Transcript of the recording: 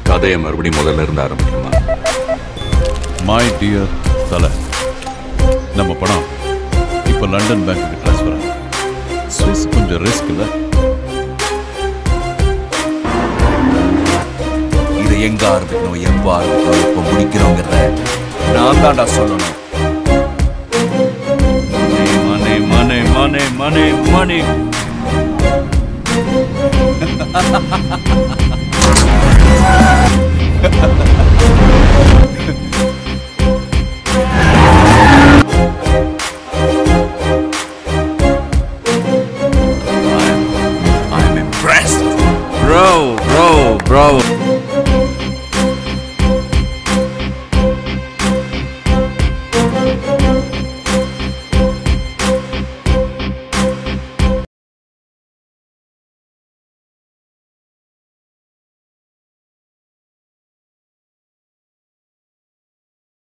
கதையை மறுபடியும் முதல்ல இருந்து ஆரம்பிக்கணுமா மை டியர் தலை நம்ம பணம் இப்போ லண்டன் பேங்க்குக்கு ட்ரான்ஸ்ஃபர் ஆகும் ஸ்விஸ் கொஞ்சம் ரிஸ்க் இல்லை இது எங்க ஆரம்பிக்கணும் எப்போ ஆரம்பிக்கணும் எப்போ முடிக்கிறோங்கிறத நான் தான்டா சொல்லணும் மணி மணி மணி மணி மணி Ha